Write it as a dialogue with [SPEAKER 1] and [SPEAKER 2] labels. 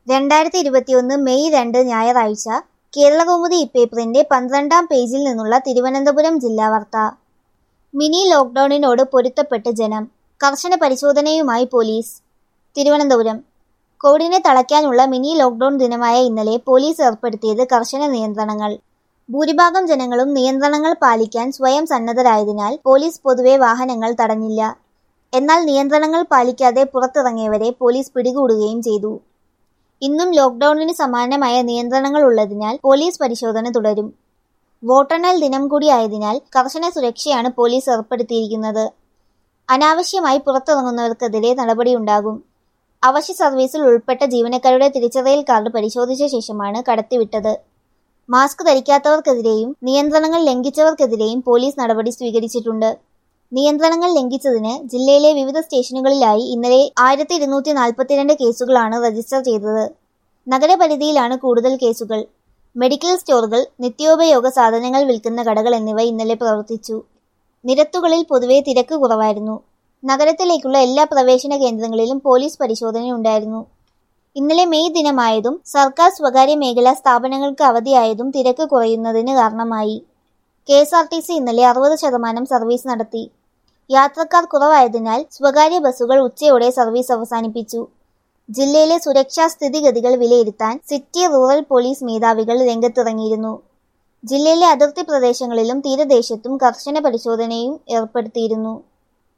[SPEAKER 1] രണ്ടായിരത്തി ഇരുപത്തിയൊന്ന് മെയ് രണ്ട് ഞായറാഴ്ച കേരളകൗമുദി ഇപ്പേപ്പറിന്റെ പന്ത്രണ്ടാം പേജിൽ നിന്നുള്ള തിരുവനന്തപുരം ജില്ലാ വാർത്ത മിനി ലോക്ഡൌണിനോട് പൊരുത്തപ്പെട്ട് ജനം കർശന പരിശോധനയുമായി പോലീസ് തിരുവനന്തപുരം കോവിഡിനെ തളയ്ക്കാനുള്ള മിനി ലോക്ഡൌൺ ദിനമായ ഇന്നലെ പോലീസ് ഏർപ്പെടുത്തിയത് കർശന നിയന്ത്രണങ്ങൾ ഭൂരിഭാഗം ജനങ്ങളും നിയന്ത്രണങ്ങൾ പാലിക്കാൻ സ്വയം സന്നദ്ധരായതിനാൽ പോലീസ് പൊതുവെ വാഹനങ്ങൾ തടഞ്ഞില്ല എന്നാൽ നിയന്ത്രണങ്ങൾ പാലിക്കാതെ പുറത്തിറങ്ങിയവരെ പോലീസ് പിടികൂടുകയും ചെയ്തു ഇന്നും ലോക്ഡൌണിന് സമാനമായ നിയന്ത്രണങ്ങൾ ഉള്ളതിനാൽ പോലീസ് പരിശോധന തുടരും വോട്ടെണ്ണൽ ദിനം കൂടിയായതിനാൽ കർശന സുരക്ഷയാണ് പോലീസ് ഏർപ്പെടുത്തിയിരിക്കുന്നത് അനാവശ്യമായി പുറത്തിറങ്ങുന്നവർക്കെതിരെ നടപടിയുണ്ടാകും അവശ്യ സർവീസിൽ ഉൾപ്പെട്ട ജീവനക്കാരുടെ തിരിച്ചറിയൽ കാർഡ് പരിശോധിച്ച ശേഷമാണ് കടത്തിവിട്ടത് മാസ്ക് ധരിക്കാത്തവർക്കെതിരെയും നിയന്ത്രണങ്ങൾ ലംഘിച്ചവർക്കെതിരെയും പോലീസ് നടപടി സ്വീകരിച്ചിട്ടുണ്ട് നിയന്ത്രണങ്ങൾ ലംഘിച്ചതിന് ജില്ലയിലെ വിവിധ സ്റ്റേഷനുകളിലായി ഇന്നലെ ആയിരത്തി ഇരുന്നൂറ്റി നാൽപ്പത്തിരണ്ട് കേസുകളാണ് രജിസ്റ്റർ ചെയ്തത് നഗരപരിധിയിലാണ് കൂടുതൽ കേസുകൾ മെഡിക്കൽ സ്റ്റോറുകൾ നിത്യോപയോഗ സാധനങ്ങൾ വിൽക്കുന്ന കടകൾ എന്നിവ ഇന്നലെ പ്രവർത്തിച്ചു നിരത്തുകളിൽ പൊതുവെ തിരക്ക് കുറവായിരുന്നു നഗരത്തിലേക്കുള്ള എല്ലാ പ്രവേശന കേന്ദ്രങ്ങളിലും പോലീസ് പരിശോധനയുണ്ടായിരുന്നു ഇന്നലെ മെയ് ദിനമായതും സർക്കാർ സ്വകാര്യ മേഖലാ സ്ഥാപനങ്ങൾക്ക് അവധിയായതും തിരക്ക് കുറയുന്നതിന് കാരണമായി K S R T C ഇന്നലെ അറുപത് ശതമാനം സർവീസ് നടത്തി യാത്രക്കാർ കുറവായതിനാൽ സ്വകാര്യ ബസ്സുകൾ ഉച്ചയോടെ സർവീസ് അവസാനിപ്പിച്ചു ജില്ലയിലെ സുരക്ഷാ സ്ഥിതിഗതികൾ വിലയിരുത്താൻ സിറ്റി റൂറൽ പോലീസ് മേധാവികൾ രംഗത്തിറങ്ങിയിരുന്നു ജില്ലയിലെ അതിർത്തി പ്രദേശങ്ങളിലും തീരദേശത്തും കർശന പരിശോധനയും ഏർപ്പെടുത്തിയിരുന്നു